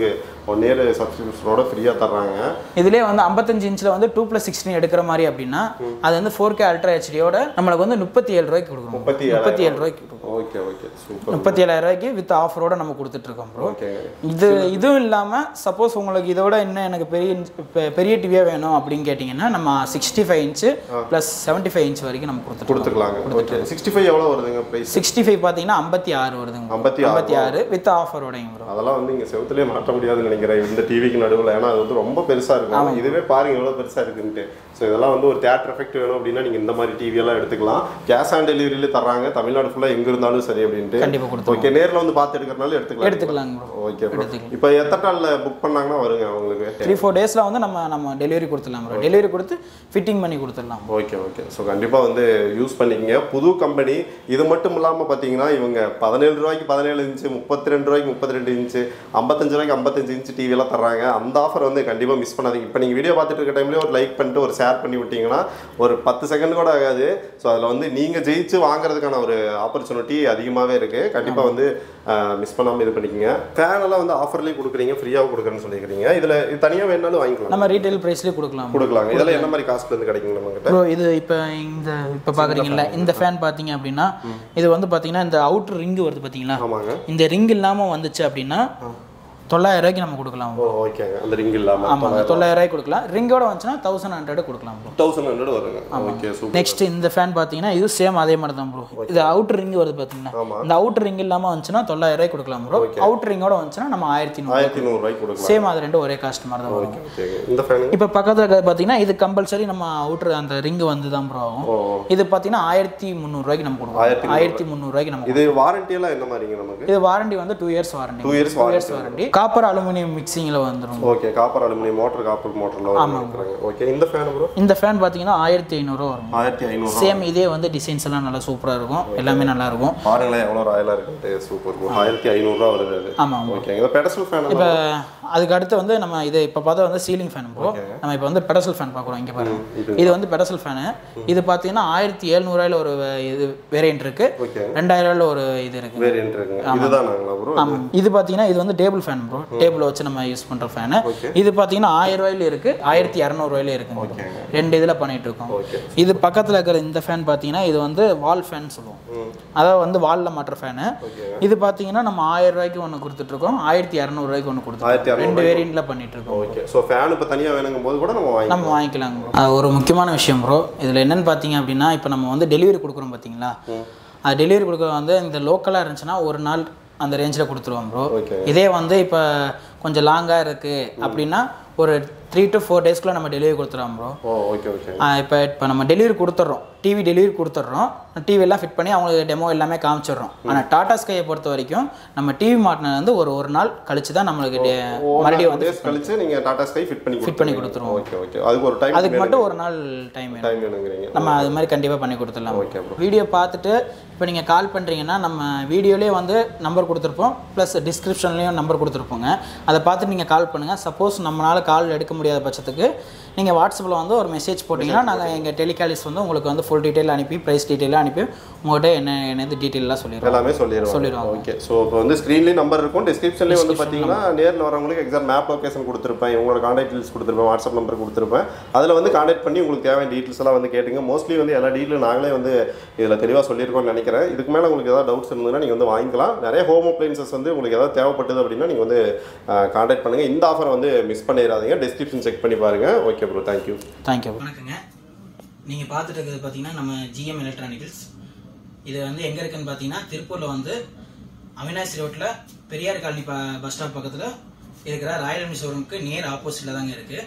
ஒன் இயர் சப்ஸ்கிரிப்ஷனோட ஃப்ரீயாக தர்றாங்க
இதுலேயே வந்து ஐம்பத்தஞ்சு இன்ச்சில் வந்து டூ ப்ளஸ் சிக்ஸ்டீன் எடுக்கிற மாதிரி அப்படின்னா அது வந்து ஃபோர் கே அல்ட்ரா ஹெச்டியோட நம்மளுக்கு வந்து முப்பத்தி ஏழு ரூபாய்க்கு கொடுக்குறோம்
முப்பத்தி
முப்பத்தி ஏழு ரூபாய்க்கு கொடுக்குறோம்
ஓகே ஓகே சூப்பர்
முப்பத்தி ஏழாயிரம் ரூபாய்க்கு வித் ஆஃபரோட நம்ம கொடுத்துட்ருக்கோம் ப்ரோ
ஓகே
இது இதுவும் இல்லாமல் சப்போஸ் உங்களுக்கு இதோட இன்னும் எனக்கு பெரிய inch- பெ- பெரிய டிவியாக வேணும் அப்படின்னு கேட்டிங்கன்னா நம்ம sixty five inch plus seventy five inch வரைக்கும் நம்ம கொடுத்துருக்கோம்
கொடுத்துக்கலாங்க ஓகே சிக்ஸ்டி ஃபைவ் எவ்வளோ வருதுங்க ப்ரைஸ்
சிக்ஸ்டி ஃபைவ் பார்த்தீங்கன்னா ஐம்பத்தி ஆறு வருதுங்க
ஐம்பத்தி ஆறு
ஐம்பத்தி ஆறு வித் ஆஃபரோடையும் ப்ரோ
அதெல்லாம் வந்து இங்கே செவுத்துலேயே மாட்ட முடியாதுன்னு நினைக்கிறேன் இந்த டிவிக்கு நடுவில் ஏன்னா அது வந்து ரொம்ப பெருசாக இருக்கும் இதுவே பாருங்க எவ்வளோ பெருசாக இருக்குன்ட்டு ஸோ இதெல்லாம் வந்து ஒரு தேட்டர் எஃபெக்ட் வேணும் அப்படின்னா நீங்கள் இந்த மாதிரி டிவி எல்லாம் எடுத்துக்கலாம் கேஷ் ஆன் டெலிவரியில தர்றாங்க தமிழ்நாடு ஃபுல்லாக எங்கே இருந்தாலும் சரி அப்படின்ட்டு
கண்டிப்பாக கொடுத்துருவோம்
ஓகே நேரில் வந்து பார்த்து எடுக்கிறனால எடுத்துக்கலாம்
எடுத்துக்கலாங்க ப்ரோ
ஓகே ப்ரோ இப்போ எத்தனை நாளில் புக் பண்ணாங்கன்னா வருங்க அவங்களுக்கு
த்ரீ ஃபோர் டேஸில் வந்து நம்ம நம்ம டெலிவரி கொடுத்துடலாம் ப்ரோ டெலிவரி கொடுத்து ஃபிட்டிங் பண்ணி கொடுத்துடலாம்
ஓகே ஓகே ஸோ கண்டிப்பாக வந்து யூஸ் பண்ணிக்கங்க புது கம்பெனி இது மட்டும் இல்லாமல் பார்த்தீங்கன்னா இவங்க பதினேழு ரூபாய்க்கு பதினேழு இன்ச்சு முப்பத்தி ரெண்டு ரூபாய்க்கு முப்பத்தி ரெண்டு இன்ச்சு ஐம்பத்தஞ்சு ரூபாய்க்கு ஐம்பத்தஞ்சு இன்ச்சு டிவியெல்லாம் தர்றாங்க அந்த ஆஃபர் வந்து கண்டிப்பாக மிஸ் பண்ணாதீங்க இப்போ நீங்கள் வீடியோ பார்த்துட்டு இருக்க டைம்லேயே ஒரு லைக் பண்ணிட்டு ஒரு ஷேர் பண்ணி விட்டீங்கன்னா ஒரு பத்து செகண்ட் கூட ஆகாது ஸோ அதில் வந்து நீங்கள் ஜெயிச்சு வாங்குறதுக்கான ஒரு ஆப்பர்ச்சுனிட்டி அதிகமாகவே இருக்குது கண்டிப்பாக வந்து மிஸ் பண்ணாமல் இது பண்ணிக்கங்க ஃபேன் எல்லாம் வந்து ஆஃபர்லேயே கொடுக்குறீங்க ஃப்ரீயாக கொடுக்குறேன்னு சொல்லிக்கிறீங்க இதில் இது தனியாக வேணாலும் வாங்கிக்கலாம்
நம்ம ரீட்டைல் ப்ரைஸ்லேயே கொடுக்கலாம்
கொடுக்கலாங்க இதெல்லாம் என்ன மாதிரி காஸ்ட்லேருந்து கிடைக்குங்க நம்மகிட்ட
ப்ரோ இது இப்போ இந்த இப்போ பார்க்குறீங்கல்ல இந்த ஃபேன் பார்த்தீங்க அப்படின்னா இது வந்து பார்த்தீங்கன்னா இந்த அவுட்டர் ரிங்கு வருது பார்த்தீங்களா
ஆமாங்க
இந்த ரிங் இல்லாமல் வந்துச்சு அப்படின்னா தொள்ளாயிரம் ரூபாய்க்கு நம்ம கொடுக்கலாம்
ஓ ஓகேங்க அந்த ரிங் இல்லாமல்
ஆமாங்க தொள்ளாயிரம் ரூபாய்க்கு கொடுக்கலாம் ரிங்கோட வந்துச்சுன்னா தௌசண்ட் ஹண்ட்ரட் கொடுக்கலாம் ப்ரோ
தௌசண்ட் ஹண்ட்ரட் வருங்க ஓகே சூப்பர்
நெக்ஸ்ட் இந்த ஃபேன் பார்த்தீங்கன்னா இது சேம் அதே மாதிரி தான் ப்ரோ இது அவுட்டர் ரிங் வருது பார்த்தீங்கன்னா
ஆமா.
இந்த அவுட்டர் ரிங் இல்லாமல் வந்துச்சுன்னா தொள்ளாயிரம் ரூபாய்க்கு கொடுக்கலாம் ப்ரோ அவுட்டர் ரிங்கோட வந்துச்சுன்னா நம்ம ஆயிரத்தி நூறு
ஆயிரத்தி நூறுரூவாய்க்கு கொடுக்கலாம்
சேம் அது ரெண்டும் ஒரே காஸ்ட் மாதிரி தான் வரும்
ஓகே ஓகே இந்த ஃபேனுங்க
இப்போ பக்கத்தில் இருக்கிறது பார்த்தீங்கன்னா இது கம்பல்சரி நம்ம அவுட்டர் அந்த ரிங் வந்து தான் ப்ரோ ஆகும்
ஓ
இது பார்த்தீங்கன்னா ஆயிரத்தி முந்நூறுரூவாய்க்கு நம்ம கொடுப்போம்
ஆயிரத்தி
ஆயிரத்தி முந்நூறுரூவாய்க்கு நம்ம
இது வாரண்டி எல்லாம் என்ன மாதிரிங்க நமக்கு
இது வாரண்டி வந்து two years warranty
two years
two years warranty copper aluminium மிக்சிங்கில் வந்துடும்
okay copper aluminium motor copper மோட்டர்ல வச்சுருக்காங்க ஓகே இந்த ஃபேன் ப்ரோ
இந்த ஃபேன் பார்த்தீங்கன்னா ஆயிரத்தி ஐநூறுரூவா வரும்
ஆயிரத்தி ஐநூறு
சேம் இதே வந்து டிசைன்ஸ் எல்லாம் நல்லா சூப்பராக இருக்கும் எல்லாமே நல்லா இருக்கும்
பாருங்களேன் எவ்வளோ ராயலாக இருக்குன்ட்டு சூப்பர் ப்ரோ ஆயிரத்தி ஐநூறுரூவா வருது அது
ஆமாம்
ஓகே இந்த பெடசல் ஃபேன்
இப்போ அதுக்கு அடுத்து வந்து நம்ம இது இப்போ பார்த்தா வந்து சீலிங் ஃபேன் ப்ரோ நம்ம இப்போ வந்து பெடசல் ஃபேன் பார்க்குறோம் இங்கே பாருங்க இது வந்து பெடசல் ஃபேனு இது பார்த்தீங்கன்னா ஆயிரத்தி எழுநூறுவாயில் ஒரு இது வேரியன்ட் இருக்கு
ஓகே
ரெண்டாயிரம் ரூபாயில ஒரு இது இருக்கு
வேரியன்ட் இருக்குங்க இதுதான் நாங்களா ப்ரோ
ஆமாம் இது பார்த்தீங்கன்னா இது வந்து டேபிள் ஃபேன் ப்ரோ டேபிள் வச்சு நம்ம யூஸ் பண்ணுற ஃபேனு இது பார்த்தீங்கன்னா ஆயிரம் ரூபாயில இருக்கு ஆயிரத்தி இரநூறுவாயில இருக்குங்க bro. ரெண்டு இதில் பண்ணிட்டு இருக்கோம்
ஓகே
இது பக்கத்தில் இருக்கிற இந்த ஃபேன் பார்த்தீங்கன்னா இது வந்து வால் ஃபேன் சொல்லுவோம் அதாவது வந்து வாலில் மாட்டுற ஃபேனு இது பார்த்தீங்கன்னா நம்ம ஆயிரம் ரூபாய்க்கு ஒன்று கொடுத்துட்ருக்கோம் ஆயிரத்தி இரநூறுவாய்க்கு ஒன்று கொடுத்துருக்கோம்
ஆயிரத்தி
ரெண்டு வேரியண்ட்ல பண்ணிட்டு இருக்கோம்
ஓகே ஸோ ஃபேன் இப்போ தனியாக வேணுங்கும் போது கூட நம்ம வாங்கி
நம்ம வாங்கிக்கலாங்க bro. அது ஒரு முக்கியமான விஷயம் ப்ரோ இதில் என்னன்னு பார்த்தீங்க அப்படின்னா இப்போ நம்ம வந்து டெலிவரி கொடுக்குறோம் பார்த்தீங்களா அது டெலிவரி கொடுக்குறது வந்து இந்த லோக்கலாக இருந்துச்சுன்னா ஒரு நாள் அந்த ரேஞ்சில் கொடுத்துருவோம் ப்ரோ
ஓகே
இதே வந்து இப்போ கொஞ்சம் லாங்காக இருக்குது அப்படின்னா ஒரு த்ரீ டு ஃபோர் டேஸ்க்குள்ள நம்ம டெலிவரி கொடுத்துருவோம் ப்ரோ
ஓ ஓகே ஓகே
இப்போ இப்போ நம்ம டெலிவரி கொடுத்துட்றோம் டிவி டெலிவரி கொடுத்துட்றோம் டிவி எல்லாம் ஃபிட் பண்ணி அவங்களுக்கு டெமோ எல்லாமே காமிச்சிடுறோம் ஆனால் டாடா ஸ்கையை பொறுத்த வரைக்கும் நம்ம டிவி மாட்டினது வந்து ஒரு ஒரு நாள் கழிச்சு தான் நம்மளுக்கு டே- மறுபடியும் வந்து
டேஸ் கழிச்சு நீங்கள் டாடா ஸ்கை ஃபிட் பண்ணி
ஃபிட் பண்ணி கொடுத்துருவோம்
ஓகே ஓகே அதுக்கு ஒரு டைம்
அதுக்கு மட்டும் ஒரு நாள் டைம் வேணும்
டைம் வேணுங்கிறீங்க
நம்ம அது மாதிரி கண்டிப்பாக பண்ணி கொடுத்துடலாம்
ஓகே ப்ரோ
வீடியோ பார்த்துட்டு இப்போ நீங்கள் கால் பண்ணுறீங்கன்னா நம்ம வீடியோலேயே வந்து நம்பர் கொடுத்துருப்போம் ப்ளஸ் டிஸ்கிரிப்ஷன்லேயும் நம்பர் கொடுத்துருப்போங்க அதை பார்த்துட்டு நீங்கள் கால் பண்ணுங்கள் சப்போஸ் நம்மளால் கால் எடுக்க முடியாத பட்சத்துக்கு நீங்கள் வாட்ஸ்அப்பில் வந்து ஒரு மெசேஜ் போட்டிங்கன்னா நாங்கள் எங்கள் டெலிகாலிஸ் வந்து உங்களுக்கு வந்து ஃபுல் டீட்டெயில் அனுப்பி ப்ரைஸ் டீட்டெயிலாக அனுப்பி உங்கள்கிட்ட என்ன என்னது டீட்டெயிலாக சொல்லிடுவோம்
எல்லாமே சொல்லிடுவோம்
சொல்லிடுவாங்க.
ஓகே ஸோ இப்போ வந்து ஸ்க்ரீன்லேயும் நம்பர் இருக்கும் டிஸ்கிரிப்ஷன்லேயும் வந்து பார்த்தீங்கன்னா நேரில் வரவங்களுக்கு எக்ஸாம் மேப் லொகேஷன் கொடுத்துருப்பேன் உங்களோட காண்டாக்ட் டீல்ஸ் கொடுத்துருப்பேன் வாட்ஸ்அப் நம்பர் கொடுத்துருப்பேன் அதில் வந்து காண்டாக்ட் பண்ணி உங்களுக்கு தேவையான டீட்டெயில்ஸ் எல்லாம் வந்து கேட்டுங்க மோஸ்ட்லி வந்து எல்லா டீட்டெயிலும் நாங்களே வந்து இதில் தெளிவாக சொல்லியிருக்கோம்னு நினைக்கிறேன் இதுக்கு மேலே உங்களுக்கு ஏதாவது டவுட்ஸ் இருந்ததுன்னா நீங்கள் வந்து வாங்கிக்கலாம் நிறைய ஹோம் அப்ளைன்சஸ் வந்து உங்களுக்கு ஏதாவது தேவைப்பட்டது அப்படின்னா நீங்கள் வந்து காண்டாக்ட் பண்ணுங்கள் இந்த ஆஃபர் வந்து மிஸ் பண்ணிடாதீங்க டிஸ்கிரிப்ஷன் செக் பண்ணி பாருங்கள் ஓகே ப்ரோ தேங்க்யூ
தேங்க்யூ வணக்கங்க நீங்கள் பார்த்துட்டு இருக்கிறது பார்த்தீங்கன்னா நம்ம ஜிஎம் எலக்ட்ரானிக்கல்ஸ் இது வந்து எங்கே இருக்குன்னு பார்த்தீங்கன்னா திருப்பூரில் வந்து அவினாசி ரோட்டில் பெரியார் காலனி ப பஸ் ஸ்டாப் பக்கத்தில் இருக்கிற ராயல் என்ஃபீல்ட் ஷோரூமுக்கு நியர் ஆப்போசிட்டில் தாங்க இருக்குது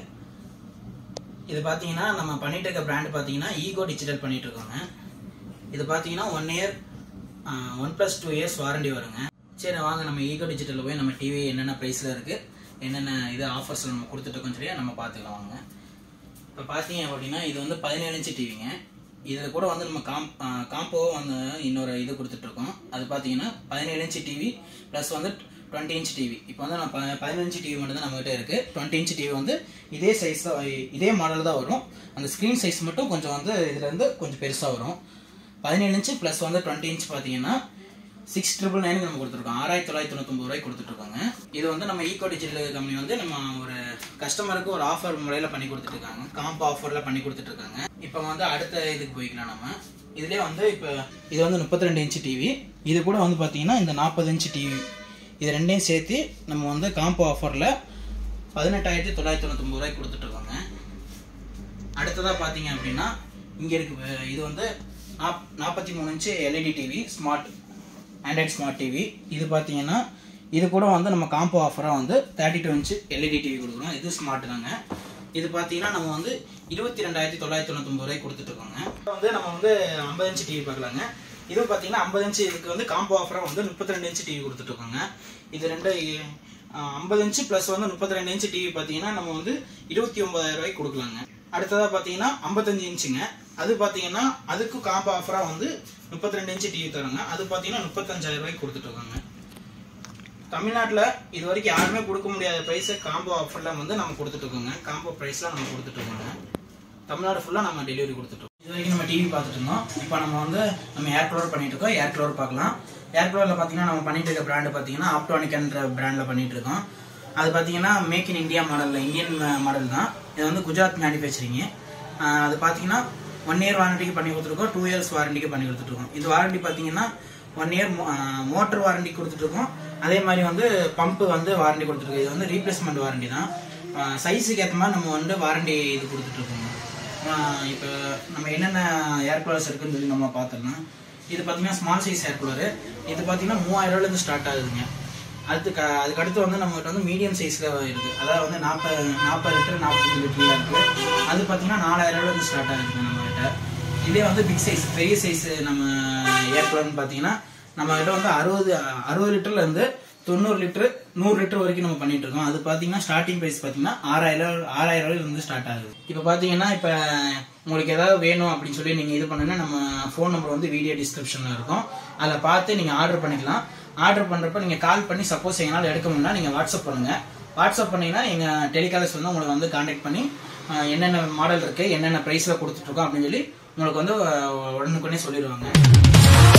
இது பார்த்தீங்கன்னா நம்ம பண்ணிட்டு இருக்க பிராண்ட் பார்த்தீங்கன்னா ஈகோ டிஜிட்டல் பண்ணிட்டு இருக்கோங்க இது பார்த்தீங்கன்னா one year one plus two years warranty வருங்க சரி வாங்க நம்ம ஈகோ டிஜிட்டலில் போய் நம்ம டிவி என்னென்ன ப்ரைஸில் இருக்குது என்னென்ன இது ஆஃபர்ஸ் நம்ம கொடுத்துட்ருக்கோம் சொல்லி நம்ம பார்த்துக்கலாம் வாங்க இப்போ பார்த்தீங்க அப்படின்னா இது வந்து பதினேழு இன்ச்சு டிவிங்க இதில் கூட வந்து நம்ம காம் காம்போ வந்து இன்னொரு இது கொடுத்துட்ருக்கோம் அது பார்த்தீங்கன்னா பதினேழு இன்ச்சு டிவி ப்ளஸ் வந்து டுவெண்ட்டி இன்ச் டிவி இப்போ வந்து நம்ம ப- பதினேழு இன்ச் டிவி மட்டும் தான் நம்மகிட்ட இருக்குது டுவெண்ட்டி இன்ச் டிவி வந்து இதே சைஸ் தான் இதே மாடல் தான் வரும் அந்த ஸ்க்ரீன் சைஸ் மட்டும் கொஞ்சம் வந்து இதுலேருந்து கொஞ்சம் பெருசாக வரும் பதினேழு இன்ச்சு ப்ளஸ் வந்து டுவெண்ட்டி இன்ச் பார்த்தீங்கன்னா சிக்ஸ் ட்ரிபிள் நைனுக்கு நம்ம கொடுத்துருக்கோம் ஆறாயிரத்தி தொள்ளாயிரத்தி தொண்ணூத்தொம்பது ரூபாய்க்கு கொடுத்துட்ருக்காங்க இது வந்து நம்ம ஈகோ டிஜிட்டல் கம்பெனி வந்து நம்ம ஒரு கஸ்டமருக்கு ஒரு ஆஃபர் முறையில் பண்ணி கொடுத்துட்ருக்காங்க காம்போ ஆஃபரில் பண்ணி கொடுத்துட்ருக்காங்க இப்போ வந்து அடுத்த இதுக்கு போய்க்கலாம் நம்ம இதுலேயே வந்து இப்போ இது வந்து முப்பத்தி ரெண்டு இன்ச்சு டிவி இது கூட வந்து பார்த்தீங்கன்னா இந்த நாற்பது இன்ச்சு டிவி இது ரெண்டையும் சேர்த்து நம்ம வந்து காம்போ ஆஃபரில் பதினெட்டாயிரத்தி தொள்ளாயிரத்தி தொண்ணூத்தொம்பது ரூபாய்க்கு கொடுத்துட்ருக்காங்க அடுத்ததாக பார்த்தீங்க அப்படின்னா இங்கே இருக்கு அஹ் இது வந்து நாப் நாற்பத்தி மூணு inch LED TV smart Android smart TV இது பார்த்தீங்கன்னா இது கூட வந்து நம்ம காம்போ ஆஃபராக வந்து thirty two inch LED TV கொடுக்குறோம் இது ஸ்மார்ட் தாங்க இது பார்த்தீங்கன்னா நம்ம வந்து இருபத்தி ரெண்டாயிரத்தி தொள்ளாயிரத்தி தொண்ணூத்தொம்பது ரூபாய்க்கு கொடுத்துட்ருக்கோங்க இப்போ வந்து நம்ம வந்து ஐம்பது இன்ச்சு டிவி பார்க்கலாங்க இது பார்த்தீங்கன்னா ஐம்பது இன்ச்சு இதுக்கு வந்து காம்போ ஆஃபராக வந்து முப்பத்தி ரெண்டு இன்ச்சு டிவி கொடுத்துட்ருக்கோங்க இது ரெண்டு ஐம்பது இன்ச்சு ப்ளஸ் வந்து முப்பத்தி ரெண்டு இன்ச்சு டிவி பார்த்தீங்கன்னா நம்ம வந்து இருபத்தி ஒன்பதாயிரம் ரூபாய்க்கு கொடுக்கலாங்க அடுத்ததாக பார்த்தீங்கன்னா ஐம்பத்தஞ்சு இன்ச்சுங்க அது பார்த்தீங்கன்னா அதுக்கு காம்போ ஆஃபராக வந்து முப்பத்தி ரெண்டு இன்ச்சு டிவி தராங்க அது பார்த்தீங்கன்னா முப்பத்தஞ்சாயிரம் ரூபாய்க்கு கொடுத்துட்ருக்காங்க தமிழ்நாட்டில் இது வரைக்கும் யாருமே கொடுக்க முடியாத ப்ரைஸை காம்போ ஆஃபரில் வந்து நம்ம கொடுத்துட்ருக்கோங்க காம்போ ப்ரைஸில் நம்ம கொடுத்துட்ருக்கோங்க தமிழ்நாடு ஃபுல்லாக நம்ம டெலிவரி கொடுத்துட்டோம் இது வரைக்கும் நம்ம டிவி பார்த்துட்டு இருந்தோம் இப்போ நம்ம வந்து நம்ம ஏர் க்ளோர் பண்ணிட்டு இருக்கோம் ஏர் க்ளோர் பார்க்கலாம் ஏர் க்ளோரில் பார்த்தீங்கன்னா நம்ம பண்ணிட்டு இருக்க பிராண்டு பார்த்தீங்கன்னா ஆப்டானிக்ன்ற பிராண்டில் பண்ணிட்டு இருக்கோம் அது பார்த்தீங்கன்னா மேக் இன் இந்தியா மாடலில் இந்தியன் மாடல் தான் இது வந்து குஜராத் மேனுஃபேக்சரிங்கு அது பார்த்தீங்கன்னா ஒன் இயர் வாரண்டிக்கு பண்ணி கொடுத்துருக்கோம் டூ இயர்ஸ் வாரண்டிக்கு பண்ணி கொடுத்துட்ருக்கோம் இது வாரண்டி பார்த்தீங்கன்னா ஒன் இயர் மோட்டர் வாரண்டி கொடுத்துட்ருக்கோம் அதே மாதிரி வந்து பம்பு வந்து வாரண்டி கொடுத்துருக்கோம் இது வந்து ரீப்ளேஸ்மெண்ட் வாரண்டி தான் சைஸுக்கு ஏற்ற மாதிரி நம்ம வந்து வாரண்டி இது கொடுத்துட்ருக்கோங்க இப்போ நம்ம என்னென்ன ஏர் கூலர்ஸ் இருக்குன்னு சொல்லி நம்ம பார்த்துடலாம் இது பார்த்தீங்கன்னா ஸ்மால் சைஸ் ஏர் கூலரு இது பார்த்தீங்கன்னா மூவாயிரம் ரூபாயிலேருந்து ஸ்டார்ட் ஆகுதுங்க அடுத்து க அதுக்கு அடுத்து வந்து நம்மகிட்ட வந்து மீடியம் சைஸில் இருக்குது அதாவது வந்து நாற்பது நாற்பது லிட்டர் நாற்பத்தஞ்சு லிட்டரில் இருக்குது அது பார்த்தீங்கன்னா நாலாயிரம் ரூபாயிலேருந்து ஸ்டார்ட் ஆகுதுங்க நம்மகிட்ட இதே வந்து பிக் சைஸ் பெரிய சைஸ் நம்ம ஏர் கூலர்னு பார்த்தீங்கன்னா நம்மகிட்ட வந்து அறுபது அறுபது லிட்டர்லேருந்து தொண்ணூறு லிட்டர் நூறு லிட்டர் வரைக்கும் நம்ம பண்ணிட்டு இருக்கோம் அது பார்த்தீங்கன்னா ஸ்டார்டிங் ப்ரைஸ் பார்த்தீங்கன்னா ஆறாயிரம் ஆறாயிரம் ரூபாயில இருந்து ஸ்டார்ட் ஆகுது இப்போ பார்த்தீங்கன்னா இப்போ உங்களுக்கு ஏதாவது வேணும் அப்படின்னு சொல்லி நீங்கள் இது பண்ணுன்னா நம்ம ஃபோன் நம்பர் வந்து வீடியோ டிஸ்கிரிப்ஷனில் இருக்கும் அதில் பார்த்து நீங்கள் ஆர்டர் பண்ணிக்கலாம் ஆர்டர் பண்ணுறப்ப நீங்கள் கால் பண்ணி சப்போஸ் எங்களால் எடுக்க முடியல நீங்கள் வாட்ஸ்அப் பண்ணுங்கள் வாட்ஸ்அப் பண்ணீங்கன்னா எங்கள் டெலிகாலர்ஸ் வந்து உங்களுக்கு வந்து காண்டாக்ட் பண்ணி அஹ், என்னென்ன மாடல் இருக்குது என்னென்ன ப்ரைஸில் கொடுத்துட்ருக்கோம் அப்படின்னு சொல்லி உங்களுக்கு வந்து அஹ், உடனுக்குடனே சொல்லிடுவாங்க